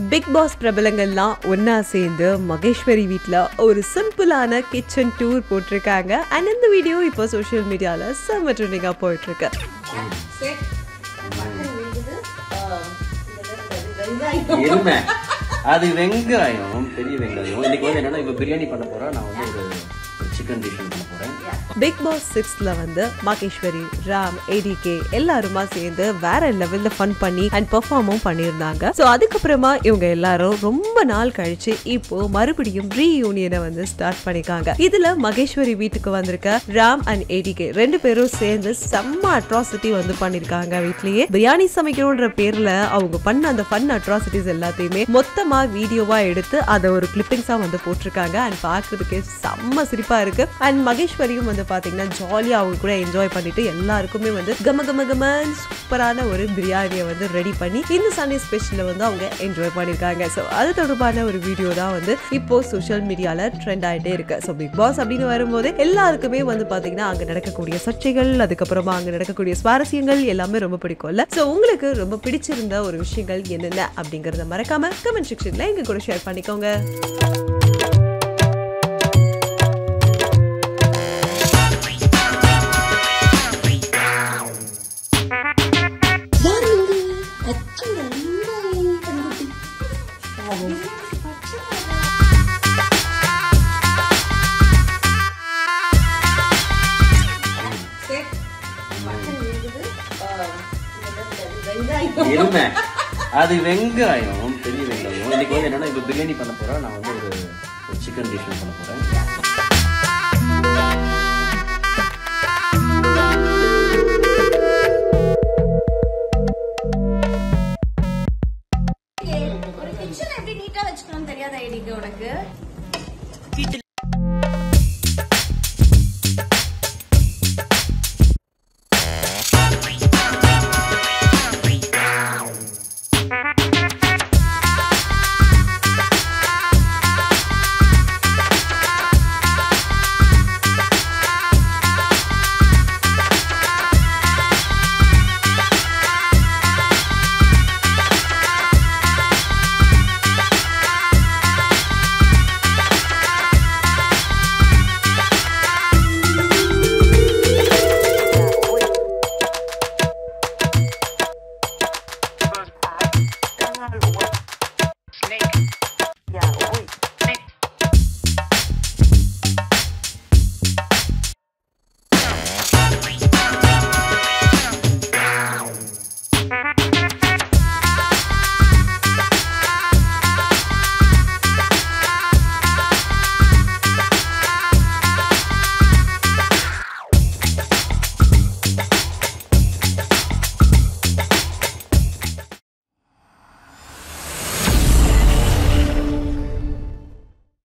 big pass பிரபலங்கள்லாம் ஒண்ணா சேர்ந்து மகேஸ்வரி வீட்ல ஒரு சிம்பிளான கிச்சன் டூர் போட்டிருக்காங்க அண்ட் இந்த வீடியோ இப்போ சோஷியல் மீடியால செம்ம ட்ரெண்டிங்கா போயிட்டு இருக்கு எருமை அது வெங்காயம் பெரிய வெங்காயம் இன்னைக்கு வந்து என்னன்னா இப்ப பிரியாணி பண்ண போறேன் நான் வந்து ஒரு சிக்கன் டிஷ் பண்ண போறேன் பிக் பாஸ் சிக்ஸ்ல வந்து மகேஸ்வரி ராம் ஏடிகே எல்லாருமா சேர்ந்து வேற லெவல்ல ஃபன் பண்ணி அண்ட் பெர்ஃபார்மும் பண்ணியிருந்தாங்க ஸோ அதுக்கப்புறமா இவங்க எல்லாரும் ரொம்ப நாள் கழிச்சு இப்போ மறுபடியும் ரீயூனியனை வந்து ஸ்டார்ட் பண்ணிருக்காங்க இதுல மகேஸ்வரி வீட்டுக்கு வந்திருக்க ராம் அண்ட் ஏடிகே ரெண்டு பேரும் சேர்ந்து செம்ம அட்ராசிட்டி வந்து பண்ணிருக்காங்க வீட்லயே பிரியாணி சமைக்கணும்ன்ற பேர்ல அவங்க பண்ண அந்த ஃபன் அட்ராசிட்டிஸ் எல்லாத்தையுமே மொத்தமா வீடியோவா எடுத்து அதை ஒரு கிளிப்பிங்ஸா வந்து போட்டிருக்காங்க அண்ட் பார்க்கிறதுக்கே செம்ம சிரிப்பா இருக்கு அண்ட் மகேஸ்வரியும் வந்து பாத்தீங்கன்னா ஜாலியா அவங்க கூட என்ஜாய் பண்ணிட்டு எல்லாருக்குமே வந்து கம கம கமன் சூப்பரான ஒரு பிரியாணியை வந்து ரெடி பண்ணி இந்த சண்டே ஸ்பெஷல்ல வந்து அவங்க என்ஜாய் பண்ணிருக்காங்க ஸோ அது தொடர்பான ஒரு வீடியோ தான் வந்து இப்போ சோஷியல் மீடியால ட்ரெண்ட் ஆயிட்டே இருக்கு ஸோ பிக் பாஸ் அப்படின்னு வரும்போது எல்லாருக்குமே வந்து பாத்தீங்கன்னா அங்க நடக்கக்கூடிய சர்ச்சைகள் அதுக்கப்புறமா அங்க நடக்கக்கூடிய சுவாரஸ்யங்கள் எல்லாமே ரொம்ப பிடிக்கும்ல ஸோ உங்களுக்கு ரொம்ப பிடிச்சிருந்த ஒரு விஷயங்கள் என்னென்ன அப்படிங்கறத மறக்காம கமெண்ட் செக்ஷன்ல எங்க கூட ஷேர் பண்ணிக்கோங்க எருமை அது வெங்காயம் பெரிய வெங்காயம் இன்னைக்கு வந்து என்னன்னா இப்ப பிரியாணி பண்ண போறேன் நான் வந்து ஒரு சிக்கன் டிஷ் பண்ண போறேன்